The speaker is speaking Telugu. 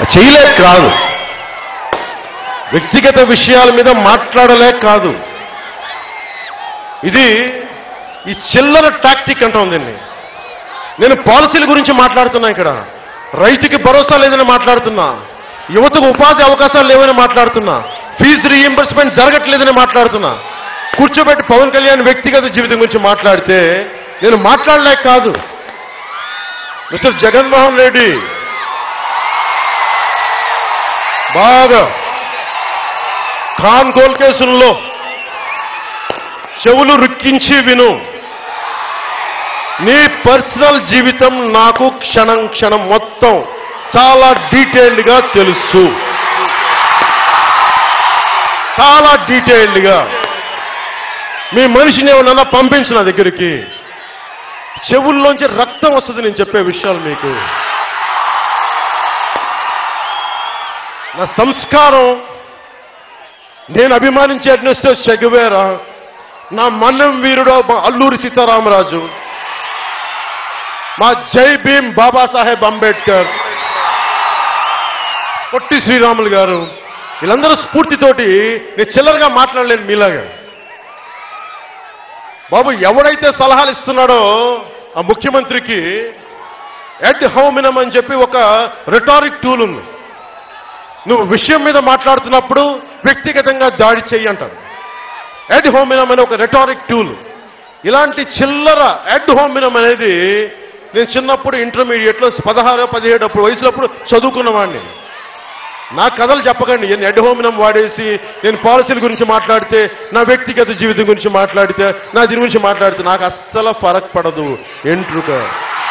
చేయలేక కాదు వ్యక్తిగత విషయాల మీద మాట్లాడలేక కాదు ఇది ఈ చిల్లర టాక్టిక్ అంటాం దీన్ని నేను పాలసీల గురించి మాట్లాడుతున్నా ఇక్కడ రైతుకి భరోసా లేదని మాట్లాడుతున్నా యువతకు ఉపాధి అవకాశాలు లేవని మాట్లాడుతున్నా ఫీజు రీఎంబర్స్మెంట్ జరగట్లేదని మాట్లాడుతున్నా కూర్చోబెట్టి పవన్ కళ్యాణ్ వ్యక్తిగత జీవితం గురించి మాట్లాడితే నేను మాట్లాడలేక కాదు మిస్టర్ జగన్మోహన్ రెడ్డి బాగా ఖాన్ గోల్ కేసుల్లో చెవులు రుక్కించి విను నీ పర్సనల్ జీవితం నాకు క్షణం క్షణం మొత్తం చాలా డీటెయిల్డ్ గా తెలుసు చాలా డీటెయిల్డ్ గా మీ మనిషిని ఏమన్నా పంపించిన దగ్గరికి చెవుల్లోంచి రక్తం వస్తుంది నేను చెప్పే విషయాలు మీకు నా సంస్కారం నేను అభిమానించే అడ్నెస్టో చెగువేరా నా మన్నం వీరుడో మా అల్లూరి సీతారామరాజు మా జై భీమ్ బాబాసాహెబ్ అంబేద్కర్ పొట్టి శ్రీరాములు గారు వీళ్ళందరూ స్ఫూర్తితోటి నేను చిల్లరగా మాట్లాడలేను మీలాగా బాబు ఎవడైతే సలహాలు ఇస్తున్నాడో ఆ ముఖ్యమంత్రికి ఎడ్ హోమినం అని చెప్పి ఒక రిటారిక్ టూల్ ఉంది నువ్వు విషయం మీద మాట్లాడుతున్నప్పుడు వ్యక్తిగతంగా దాడి చెయ్యి అంటారు ఎడ్ హోమినం అనే ఒక రెటారిక్ టూల్ ఇలాంటి చిల్లర ఎడ్ హోమినం అనేది నేను చిన్నప్పుడు ఇంటర్మీడియట్లో పదహారు పదిహేడు అప్పుడు వయసులప్పుడు చదువుకున్నవాడిని నా కథలు చెప్పకండి నేను ఎడ్ హోమినం వాడేసి నేను పాలసీల గురించి మాట్లాడితే నా వ్యక్తిగత జీవితం గురించి మాట్లాడితే నా దీని గురించి మాట్లాడితే నాకు అస్సలు ఫరక్ పడదు ఎంట్రుక